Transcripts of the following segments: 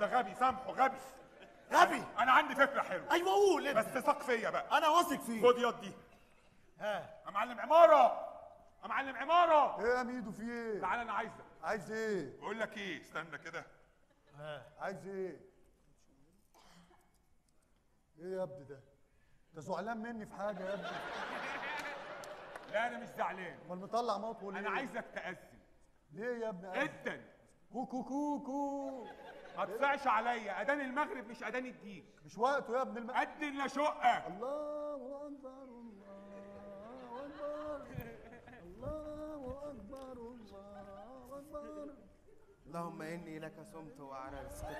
غبي سامحه غبي غبي انا عندي فكره حلوه ايوه قول بس انت ثق فيا بقى انا واثق فيك خد يد دي ها يا معلم عماره يا معلم عماره ايه يا ميدو في ايه تعالى انا عايزك عايز ايه بقول لك ايه استنى كده عايز ايه ايه يا ابني ده انت زعلان مني في حاجه يا ابني لا انا مش زعلان امال مطلع موته ليه انا عايزك تأذن ليه يا ابني جدا كوكو كوكو ما تطلعش عليا اذان المغرب مش اذان الدين مش وقته يا ابن الم... اذن لا شقك الله اكبر الله اكبر الله اكبر الله اكبر اللهم اني لك صمت وعلى رزقك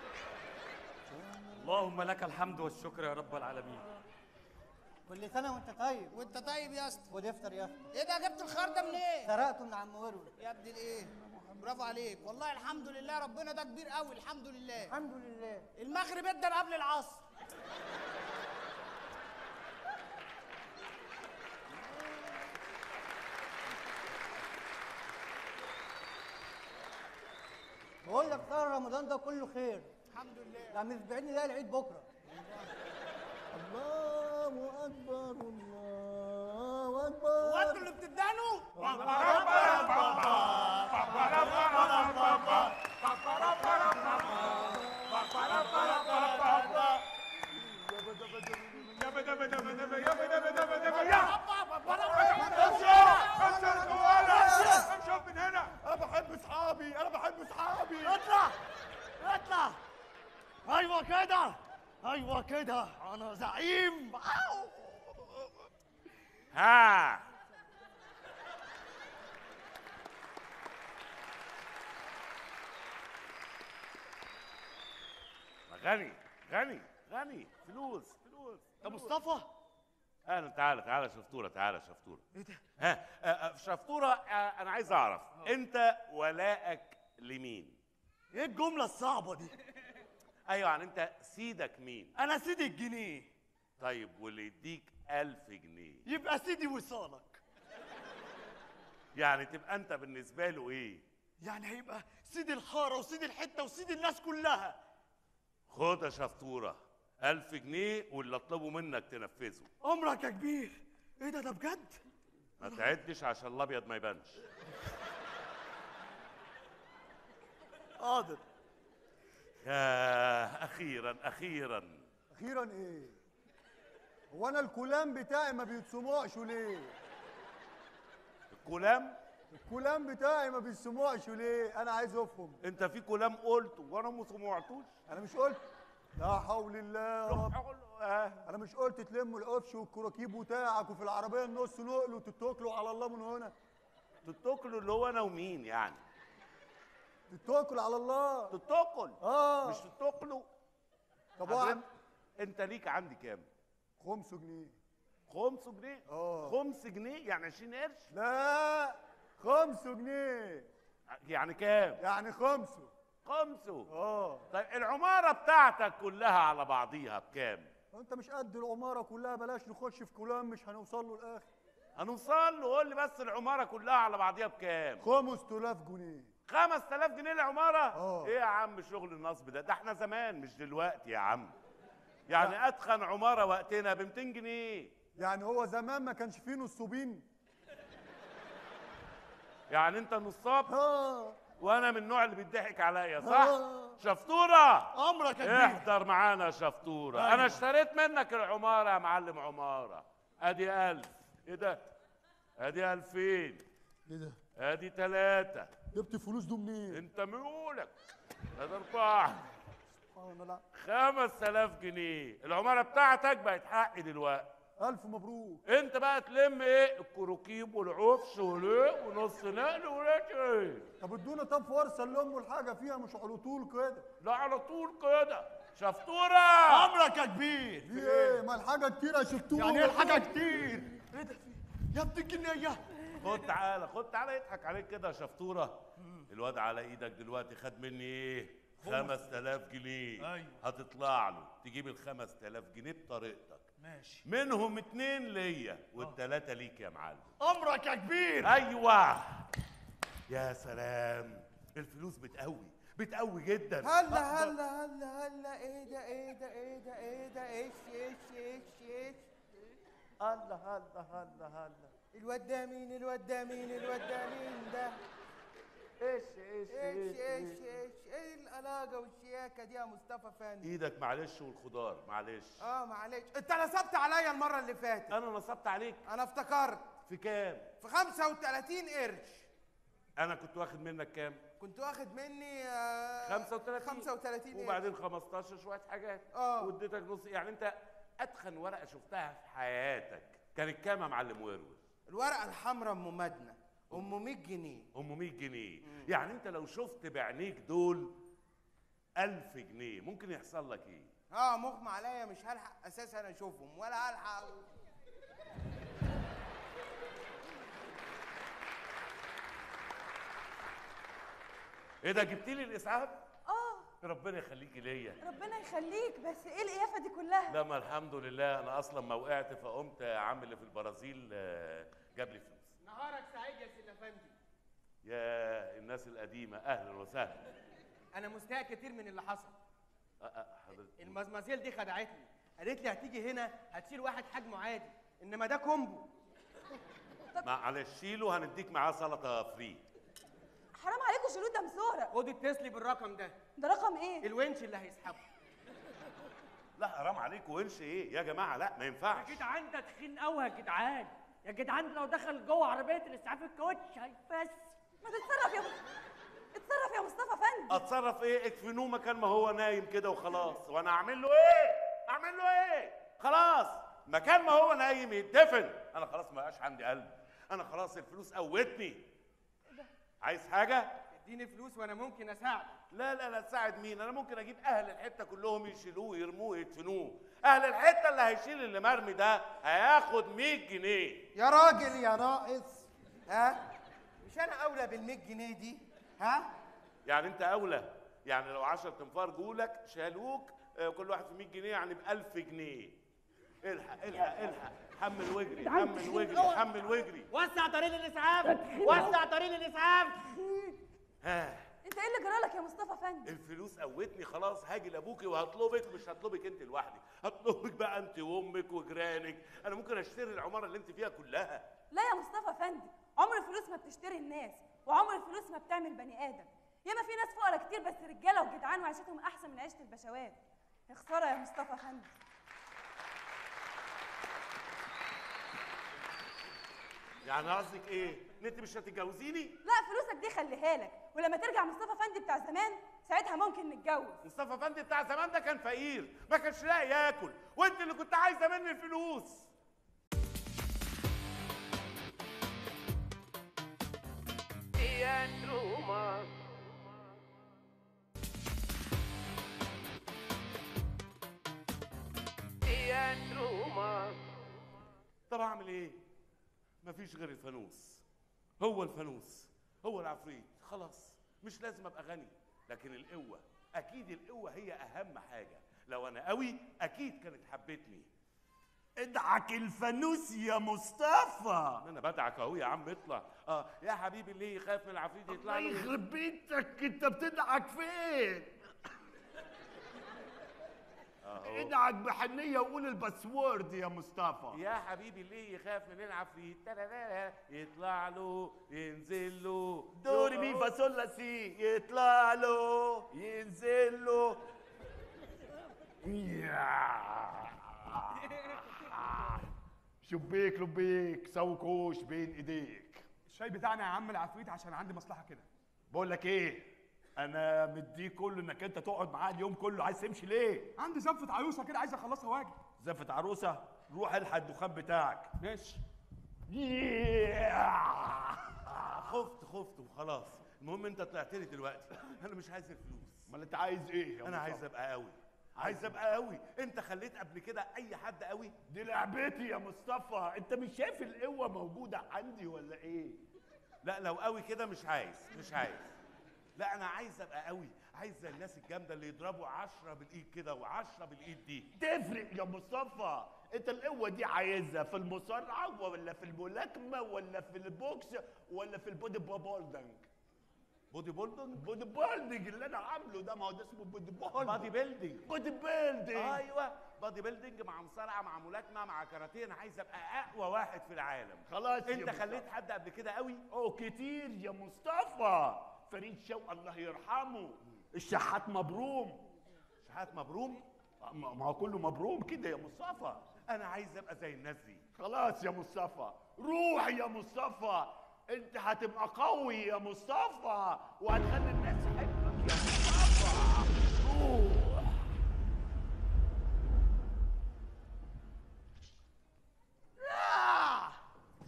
اللهم لك الحمد والشكر يا رب العالمين كل سنه وانت طيب وانت طيب يا اسطى خد افطر يا اسطى ايه ده جبت الخيار ده منين سرقته من عم ورور يا ابن الايه برافو عليك والله الحمد لله ربنا ده كبير قوي الحمد لله الحمد لله المغرب ادى قبل العصر بقول لك شهر رمضان ده كله خير الحمد لله ده مسبقني ده العيد بكره الله اكبر الله هو اكبر انتوا اللي بتدانوا يا بدا بدا بدا بدا يا بدا بدا بدا بدا يا امشي من هنا انا بحب اصحابي انا بحب اصحابي اطلع اطلع ايوه كده ايوه كده انا زعيم أو. ها غني غني غني فلوس فلوس ده مصطفى اهلا تعالى تعالى شفطوره تعالى شفطوره ايه ده ها آه، آه، شفطوره آه، انا عايز اعرف انت ولاءك لمين ايه الجمله الصعبه دي ايوه يعني انت سيدك مين انا سيدي الجنيه طيب واللي يديك ألف جنيه يبقى سيدي وصالك يعني تبقى انت بالنسبه له ايه يعني هيبقى سيدي الحاره وسيدي الحته وسيدي الناس كلها خد يا شفطوره ألف جنيه واللي اطلبه منك تنفذه عمرك يا كبير ايه ده ده بجد ما تعدش عشان الابيض ما يبانش حاضر يا اخيرا اخيرا اخيرا ايه هو انا الكلام بتاعي ما بيتسمعش ليه الكلام الكلام بتاعي ما بيتسمعش ليه انا عايز افهم انت في كلام قلته وانا ما سمعتوش انا مش قلت لا حول الله يا رب آه. انا مش قلت تلموا القفش والكراكيب بتاعك وفي العربيه النص نقل وتتوكلوا على الله من هنا تتوكلوا اللي هو انا ومين يعني تتوكل على الله تتوكل اه مش تتوكلوا طب هو حضرتك عم- انت ليك عندي كام خمسة جنيه خمس جنيه اه خمس جنيه يعني 20 قرش لا خمسة جنيه يعني كام يعني خمسة خمسه اه طيب العماره بتاعتك كلها على بعضيها بكام انت مش قد العمارة كلها بلاش نخش في كلام مش هنوصل له الاخر هنوصل له قول لي بس العماره كلها على بعضيها بكام 5000 جنيه 5000 جنيه العماره اه. ايه يا عم شغل النصب ده ده احنا زمان مش دلوقتي يا عم يعني اتخن عماره وقتنا ب 200 جنيه يعني هو زمان ما كانش فيه نصوبين يعني انت نصاب اه وانا من النوع اللي بيضحك عليا صح آه. شفطوره عمرك يا كبير احضر معانا يا شفطوره أيوة. انا اشتريت منك العماره يا معلم عماره ادي ألف ايه ده ادي ألفين ايه ده ادي ثلاثة جبت الفلوس دي منين انت ميولك ادي أربعة سبحان الله خمس آلاف جنيه العمارة بتاعتك بقت حقي دلوقتي الف مبروك انت بقى تلم ايه الكروكيب والعفش والايه ونص نقل ولك ايه طب ادونا طب فرصه نلموا الحاجه فيها مش على طول كده لا على طول كده شفطورة عمرك يا كبير في ايه ما الحاجه كتير شفتوها يعني ايه الحاجه كتير ايه ده يا ابن الجنيه خد تعالى خد تعالى يضحك عليك كده يا شفطورة الواد على ايدك دلوقتي خد مني ايه خمس تلاف جنيه أيوة. هتطلع له تجيب الخمس تلاف جنيه بطريقتك ماشي منهم اتنين ليا والتلاتة ليك يا معلم عمرك يا كبير ايوه يا سلام الفلوس بتقوي بتقوي جدا هلا هلا هلا هلا ايه ده ايه ده ايه ده ايه ده ايش ايش ايش ايش هلا هلا هلا هلا الواد ده مين الواد ده مين الواد ده مين ده ايش ايش ايش ايش ايش ايه القلاقه والشياكه دي يا مصطفى فندم ايدك معلش والخضار معلش اه معلش انت نصبت عليا المره اللي فاتت انا نصبت عليك انا افتكرت في كام في 35 قرش انا كنت واخد منك كام كنت واخد مني آه 35 35 قرش وبعدين 15 شويه حاجات آه. واديتك نص يعني انت اتخن ورقه شفتها في حياتك كانت كام يا معلم ورور الورقه الحمراء ام مدنه ام 100 جنيه ام 100 جنيه يعني انت لو شفت بعينيك دول 1000 جنيه ممكن يحصل لك ايه اه مغمى عليا مش هلحق اساسا اشوفهم ولا هلحق ايه ده جبت لي الاسعاف اه ربنا يخليكي ليا ربنا يخليك بس ايه القيافه دي كلها لا ما الحمد لله انا اصلا ما وقعت فقمت عم اللي في البرازيل آه، جاب لي فلوس نهارك سعيد يا سيدنا افندي يا الناس القديمه اهلا وسهلا انا مستاء كتير من اللي حصل أه، أه، حضرتك المزمزيل دي خدعتني قالت لي هتيجي هنا هتشيل واحد حجمه عادي انما ده كومبو معلش شيله هنديك معاه سلطه فري حرام عليكم شيلوه ده مسوره خد اتصلي بالرقم ده ده رقم ايه الونش اللي هيسحبه لا حرام عليك ونش ايه يا جماعه لا ما ينفعش يا جدعان ده تخين قوي يا جدعان يا جدعان لو دخل جوه عربيه الاسعاف الكاوتش هيفس ما تتصرف يا اتصرف يا مصطفى فندم اتصرف ايه اكفنوه مكان ما هو نايم كده وخلاص وانا اعمل له ايه اعمل له ايه خلاص مكان ما هو نايم يتدفن انا خلاص ما بقاش عندي قلب انا خلاص الفلوس قوتني عايز حاجه اديني فلوس وانا ممكن اساعدك لا لا لا تساعد مين انا ممكن اجيب اهل الحته كلهم يشيلوه يرموه يدفنوه اهل الحته اللي هيشيل اللي مرمي ده هياخد 100 جنيه يا راجل يا ناقص ها مش انا اولى بال 100 جنيه دي ها يعني انت اولى يعني لو 10 تنفار جولك شالوك آه، كل واحد في 100 جنيه يعني ب 1000 جنيه الحق الحق الحق حمل واجري حمل واجري حمل واجري وسع طريق الاسعاف وسع طريق الاسعاف ها انت ايه اللي جرالك يا مصطفى فندم الفلوس قوتني خلاص هاجي لابوكي وهطلبك مش هطلبك انت لوحدك هطلبك بقى انت وامك وجيرانك انا ممكن اشتري العماره اللي انت فيها كلها لا يا مصطفى فندم عمر الفلوس ما بتشتري الناس وعمر الفلوس ما بتعمل بني ادم ياما في ناس فقراء كتير بس رجاله وجدعان وعيشتهم احسن من عيشه البشوات يا خساره يا مصطفى فندم يعني قصدك ايه ان انت مش هتتجوزيني لا فلوسك دي خليها لك ولما ترجع مصطفى فندم بتاع زمان ساعتها ممكن نتجوز مصطفى فندي بتاع زمان ده كان فقير ما كانش لاقي ياكل وانت اللي كنت عايزه مني الفلوس طب اعمل ايه مفيش غير الفانوس هو الفانوس هو العفريت خلاص مش لازم ابقى غني لكن القوه اكيد القوه هي اهم حاجه لو انا قوي اكيد كانت حبتني ادعك الفانوس يا مصطفى انا بدعك اهو يا عم اطلع اه يا حبيبي اللي يخاف من العفريت يطلع الله له يخرب بيتك انت بتدعك فين اهو ادعك بحنية وقول الباسورد يا مصطفى يا حبيبي اللي يخاف من العفريت تلالالا، يطلع له ينزل له دوري مي فاصول لا سي يطلع له ينزل له شبيك لبيك سوكوش بين ايديك الشاي بتاعنا يا عم العفريت عشان عندي مصلحه كده بقول لك ايه انا مديك كله انك انت تقعد معاه اليوم كله عايز تمشي ليه عندي زنفه عروسه كده عايز اخلصها واجي زفت عروسه روح الحق الدخان بتاعك ماشي خفت خفت وخلاص المهم انت طلعت لي دلوقتي انا مش عايز الفلوس امال انت عايز ايه يا انا مصطفى؟ عايز ابقى قوي عايز ابقى قوي انت خليت قبل كده اي حد قوي دي لعبتي يا مصطفى انت مش شايف القوه موجوده عندي ولا ايه لا لو قوي كده مش عايز مش عايز لا انا عايز ابقى قوي عايز زي الناس الجامده اللي يضربوا عشرة بالايد كده وعشرة بالايد دي تفرق يا مصطفى انت القوه دي عايزها في المصارعه ولا في الملاكمه ولا في البوكس ولا في البودي بولدنج بودي بولدنج بودي بيلدينج اللي انا عامله ده ما هو ده اسمه بودي بولدنج بادي بيلدينج بودي بيلدينج ايوه بادي بيلدينج مع مصارعه مع ملاكمه مع كاراتيه انا عايز ابقى اقوى واحد في العالم خلاص يا انت مصطفى. خليت حد قبل كده قوي او كتير يا مصطفى فريد شوقي الله يرحمه الشحات مبروم شحات مبروم ما ما هو كله مبروم كده يا مصطفى انا عايز ابقى زي الناس دي خلاص يا مصطفى روح يا مصطفى انت هتبقى قوي يا مصطفى وهتخلي الناس تحبك يا مصطفى روح آه!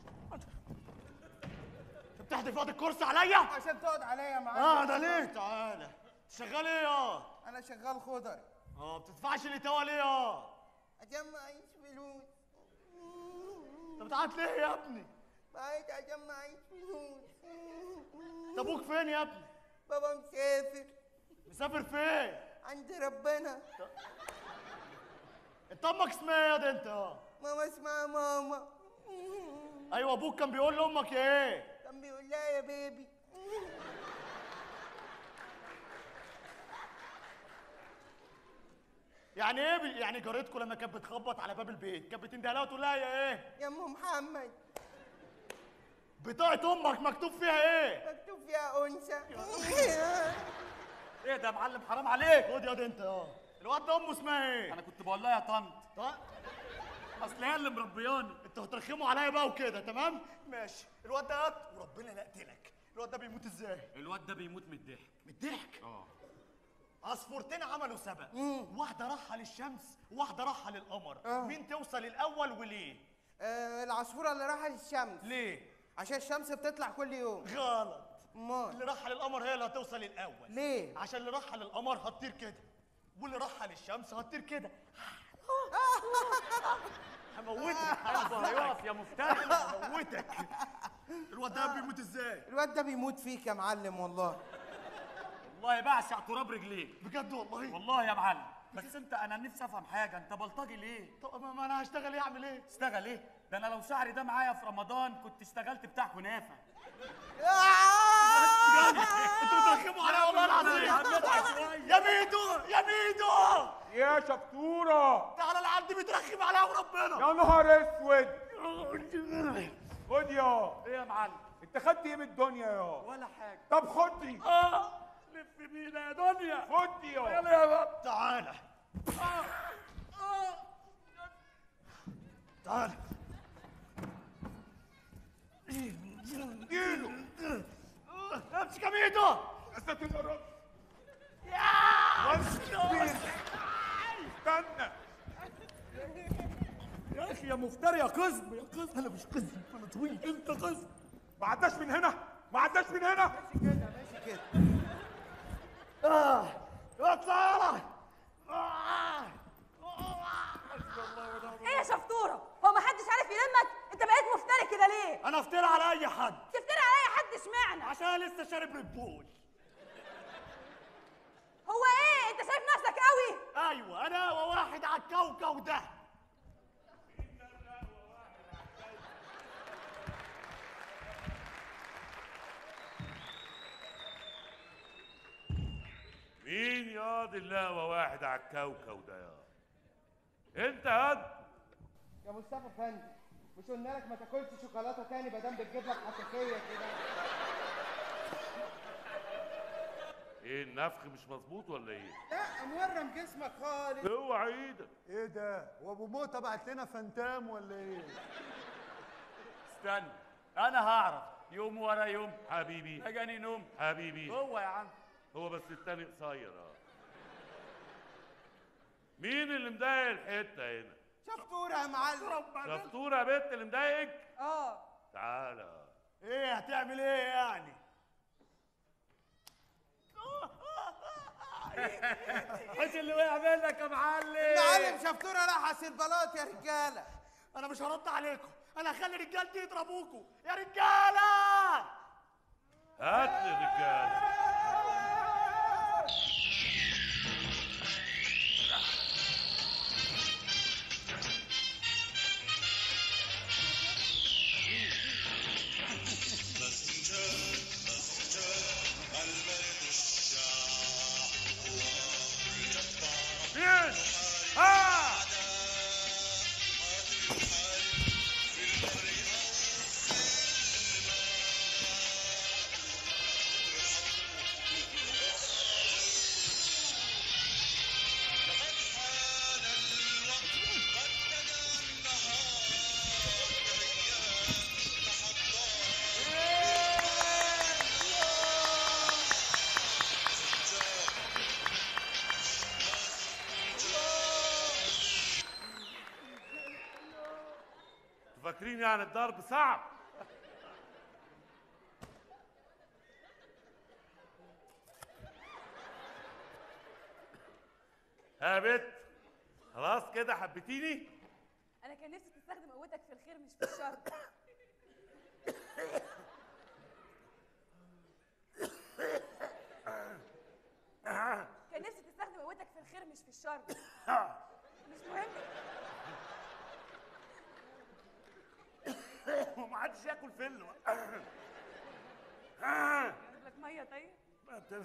انت بتحدف وقت الكرسي عليا؟ عشان تقعد عليا يا معلم اه ده ليه؟ تعالى شغال ايه يا؟ انا شغال خضري اه بتدفعش الاتاوه ليه يا؟ عشان معيش فلوس انت بتعيط ليه يا ابني؟ بعيد عشان معيش فلوس انت ابوك فين يا ابني؟ بابا مسافر مسافر فين؟ عند ربنا انت امك اسمها ايه يا ده انت؟ ماما اسمها ماما ايوه ابوك كان بيقول لامك ايه؟ كان بيقول لها يا بيبي يعني ايه بي- يعني جارتكم لما كانت بتخبط على باب البيت كانت بتنده لها وتقول لها يا ايه؟ يا ام محمد بطاقة امك مكتوب فيها ايه؟ مكتوب فيها انثى ايه ده يا معلم حرام عليك خد يا ده انت اه الواد ده امه اسمها ايه؟ انا كنت بقول لها يا طنط طيب اصل هي اللي مربياني انتوا هترخموا عليا بقى وكده تمام؟ ماشي الواد ده قط وربنا لا يقتلك الواد ده بيموت ازاي؟ الواد ده بيموت من الضحك من الضحك اه عصفورتين عملوا سبق واحدة راحة للشمس وواحدة راحة للقمر مين توصل الأول وليه؟ آه العصفورة اللي راحت الشمس ليه؟ عشان الشمس بتطلع كل يوم غلط امال اللي راح للقمر هي اللي هتوصل الأول ليه؟ عشان اللي راح للقمر هتطير كده واللي راح للشمس هتطير كده هموتك هيقف يا مفتري هموتك الواد ده بيموت ازاي؟ الواد ده بيموت فيك يا معلم والله والله بعشق تراب رجليك بجد والله والله يا معلم بس انت انا نفسي افهم حاجه انت بلطجي ليه طب ما ما انا هشتغل ايه اعمل ايه؟ اشتغل ايه ده انا لو شعري ده معايا في رمضان كنت اشتغلت بتاع كنافه انتوا بترخموا عليا والله العظيم يا ميدو يا ميدو يا شطوره تعالى العبد بيترخم عليا وربنا يا نهار اسود خد يا ايه يا معلم انت خدت ايه من الدنيا يا ولا حاجه طب خد دي اه لف بينا يا دنيا خد دي يا يلا يا بابا تعالى تعالى اديله امسك يا ميدو يا ساتر يا رب يا استنى يا اخي يا مفتري يا قزم يا قزم انا مش قزم انا طويل انت قزم ما عداش من هنا ما عداش من هنا ماشي كده اه اطلع يلا آه. ايه يا شفطوره هو ما حدش عارف يلمك انت بقيت مفتري كده ليه انا افترى على اي حد تفتري على اي حد اشمعنى عشان أنا لسه شارب ريد بول هو ايه انت شايف نفسك قوي ايوه انا وواحد على الكوكب ده مين ياض الله واحد على الكوكب ده يا انت ياض يا مصطفى فندم مش قلنا لك ما تاكلش شوكولاته تاني ما دام بتجيب لك حساسيه كده ايه النفخ مش مظبوط ولا ايه لا مورم جسمك خالص اوعى ايدك ايه ده هو ابو موته بعت لنا فانتام ولا ايه استنى انا هعرف يوم ورا يوم حبيبي اجاني نوم حبيبي هو يا عم هو بس التاني قصير اه مين اللي مضايق الحته هنا شفتوره يا معلم شفتوره يا بنت اللي مضايقك اه تعالى ايه هتعمل ايه يعني مش اللي وقع منك يا معلم معلم شفتوره راح البلاط يا رجاله انا مش هرد عليكم انا هخلي رجالتي يضربوكوا يا رجاله هات لي رجاله مسجد مسجد فاكرين يعني الضرب صعب ها يا بت خلاص كده حبيتيني انا كان نفسي تستخدم قوتك في الخير مش في الشر كان نفسي تستخدم قوتك في الخير مش في الشر مش مهم ومحدش ياكل فل اجيب لك ميه طيب ما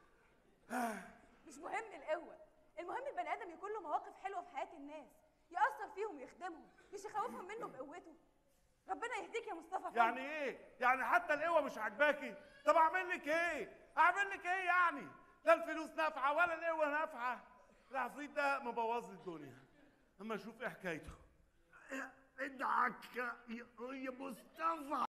مش مهم القوه المهم البني ادم يكون له مواقف حلوه في حياه الناس ياثر فيهم ويخدمهم مش يخوفهم منه بقوته ربنا يهديك يا مصطفى فندم. يعني ايه؟ يعني حتى القوه مش عاجباكي؟ طب اعمل لك ايه؟ اعمل لك ايه يعني؟ لا الفلوس نافعه ولا القوه نافعه العفريت ده مبوظ لي الدنيا اما اشوف ايه حكايته ادعك يا يا مصطفى